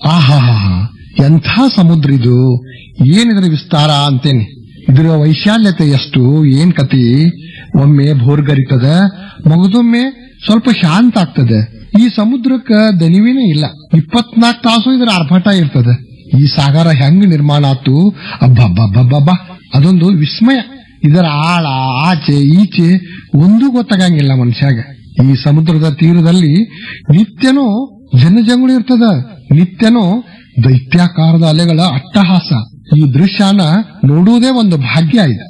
ಆಹಾ ಎಂಥ ಸಮುದ್ರ ಇದು ಏನಿದ್ರ ವಿಸ್ತಾರ ಅಂತೇನೆ ಇದರ ವೈಶಾಲ್ಯತೆ ಎಷ್ಟು ಏನ್ ಕತಿ ಒಮ್ಮೆ ಭೋರ್ಗರಿತದ ಮಗದೊಮ್ಮೆ ಸ್ವಲ್ಪ ಶಾಂತ ಆಗ್ತದೆ ಈ ಸಮುದ್ರಕ್ಕ ದನಿವೇನೇ ಇಲ್ಲ ಇಪ್ಪತ್ನಾಲ್ಕು ತಾಸು ಇದರ ಆರ್ಭಟ ಇರ್ತದೆ ಈ ಸಾಗರ ಹೆಂಗ್ ನಿರ್ಮಾಣ ಆತು ಅಬ್ಬಬ್ಬಬ್ಬಬ್ಬ ಅದೊಂದು ವಿಸ್ಮಯ ಇದರ ಆಳ ಆಚೆ ಈಚೆ ಒಂದೂ ಗೊತ್ತಾಗಂಗಿಲ್ಲ ಮನುಷ್ಯಾಗ ಈ ಸಮುದ್ರದ ತೀರದಲ್ಲಿ ನಿತ್ಯನೂ ಜನಜಂಗುಳಿ ಇರ್ತದ ನಿತ್ಯನೂ ದೈತ್ಯಾಕಾರದ ಅಲೆಗಳ ಅಟ್ಟಹಾಸ ಈ ದೃಶ್ಯನ ನೋಡುವುದೇ ಒಂದು ಭಾಗ್ಯ ಇದೆ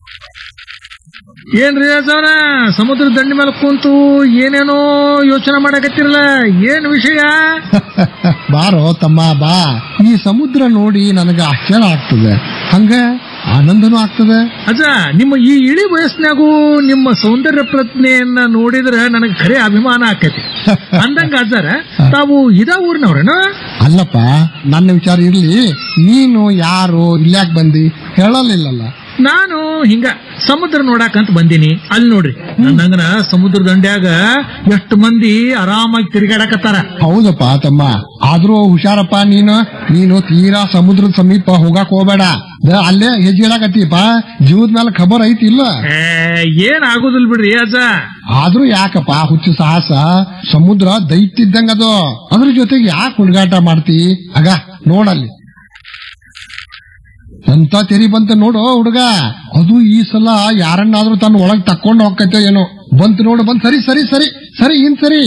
ಏನ್ರಿ ಅಜ್ಜವ್ರ ಸಮುದ್ರ ದಂಡಿ ಮೇಲೆ ಕುಂತು ಏನೇನೋ ಯೋಚನೆ ಮಾಡಕತ್ತಿರಲ್ಲ ಏನ್ ವಿಷಯ ಬಾರೋ ತಮ್ಮ ಬಾ ಈ ಸಮುದ್ರ ನೋಡಿ ನನಗೆ ಆಶ್ಚರ್ಯ ಆಗ್ತದೆ ಹಂಗ ಆನಂದನೂ ಆಗ್ತದೆ ಅಜ್ಜ ನಿಮ್ಮ ಈ ಇಳಿ ವಯಸ್ಸಿನಾಗೂ ನಿಮ್ಮ ಸೌಂದರ್ಯ ಪ್ರಜ್ಞೆಯನ್ನ ನೋಡಿದ್ರೆ ನನಗೆ ಖರೆ ಅಭಿಮಾನ ಆಕೈತಿ ಅಂದಂಗ ಅಜ್ಜಾರ ತಾವು ಇದ ಊರಿನವ್ರೇನು ಅಲ್ಲಪ್ಪ ನನ್ನ ವಿಚಾರ ಇರ್ಲಿ ನೀನು ಯಾರು ಇಲ್ಯಾಕ್ ಬಂದಿ ಹೇಳಲಿಲ್ಲಲ್ಲ ನಾನು ಹಿಂಗ ಸಮುದ್ರ ನೋಡಾಕಂತ ಬಂದೀನಿ ಅಲ್ಲಿ ನೋಡ್ರಿ ನಂದಂಗನ ಸಮುದ್ರ ದಂಡ್ಯಾಗ ಎಷ್ಟು ಮಂದಿ ಆರಾಮಾಗಿ ತಿರುಗಾಡಕತ್ತಾರ ಹೌದಪ್ಪ ತಮ್ಮ ಆದ್ರೂ ಹುಷಾರಪ್ಪ ನೀನು ನೀನು ತೀರಾ ಸಮುದ್ರದ ಸಮೀಪ ಹೋಗಾಕ್ ಹೋಗ್ಬೇಡ ದ- ಅಲ್ಲೇ ಹೆಜ್ಜೆಳಕತ್ತೀಪ ಜೀವದ ಮೇಲೆ ಖಬರ್ ಐತಿ ಇಲ್ಲ ಏ, ಏನ್ ಆಗುದಿಲ್ಲ ಬಿಡ್ರಿ ಅಜ್ಜ ಆದ್ರೂ ಯಾಕಪ್ಪ ಹುಚ್ಚು ಸಾಹಸ ಸಮುದ್ರ ದೈತ್ಯಿದ್ದಂಗ ಅದು ಅದ್ರ ಜೊತೆಗೆ ಯಾಕೆ ಹುಡುಗಾಟ ಮಾಡ್ತಿ ಆಗ ನೋಡಲ್ಲಿ ಎಂತ ತೆರಿ ಬಂತ ನೋಡು ಹುಡುಗ ಅದು ಈ ಸಲ ಯಾರನ್ನಾದ್ರೂ ತನ್ನ ಒಳಗ್ ತಕ್ಕೊಂಡು ಹೋಗ್ತೈತೆ ಏನೋ ಬಂತು ನೋಡು ಬಂತ್ ಸರಿ ಸರಿ ಸರಿ ಸರಿ ಇನ್ ಸರಿ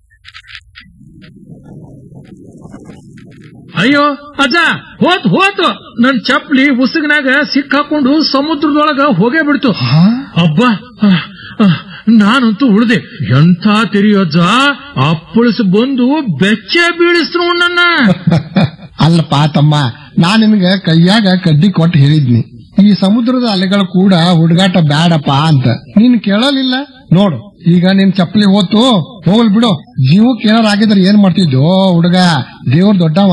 ಅಯ್ಯೋ ಅಜ್ಜ ಹೋತ್ ಹೋತು ನನ್ ಚಪ್ಲಿ ಉಸುಗಿನಾಗ ಸಿಕ್ಕಾಕೊಂಡು ಸಮುದ್ರದೊಳಗ ಹೋಗೇ ಬಿಡ್ತು ಹಾ? ಅಬ್ಬ ಅಹ್, ಅಹ್, ನಾನಂತೂ ಉಳ್ದೆ ಎಂಥ ತೆರಿಯೋಜ್ಜ ಅಪ್ಪಳಿಸಿ ಬಂದು ಬೆಚ್ಚ ಬೀಳಿಸ್ರು ನನ್ನ ಅಲ್ಲಪ್ಪ ತಮ್ಮ ನಾನ್ ನಿನ್ಗ ಕೈಯಾಗ ಕಡ್ಡಿ ಕೊಟ್ಟು ಹೇಳಿದ್ನಿ ಈ ಸಮುದ್ರದ ಅಲೆಗಳು ಕೂಡ ಹುಡುಗಾಟ ಬ್ಯಾಡಪ್ಪ ಅಂತ ನೀನ್ ಕೇಳಲಿಲ್ಲ ನೋಡು ಈಗ ನಿನ್ ಚಪ್ಪಲಿ ಹೋತು ಹೋಗಲ್ ಬಿಡು ಜೀವಕ್ಕೆ ಏನಾರ ಆಗಿದ್ರೆ ಏನ್ ಮಾಡ್ತಿದ್ದೋ ಹುಡುಗ ದೇವ್ರ ದೊಡ್ಡ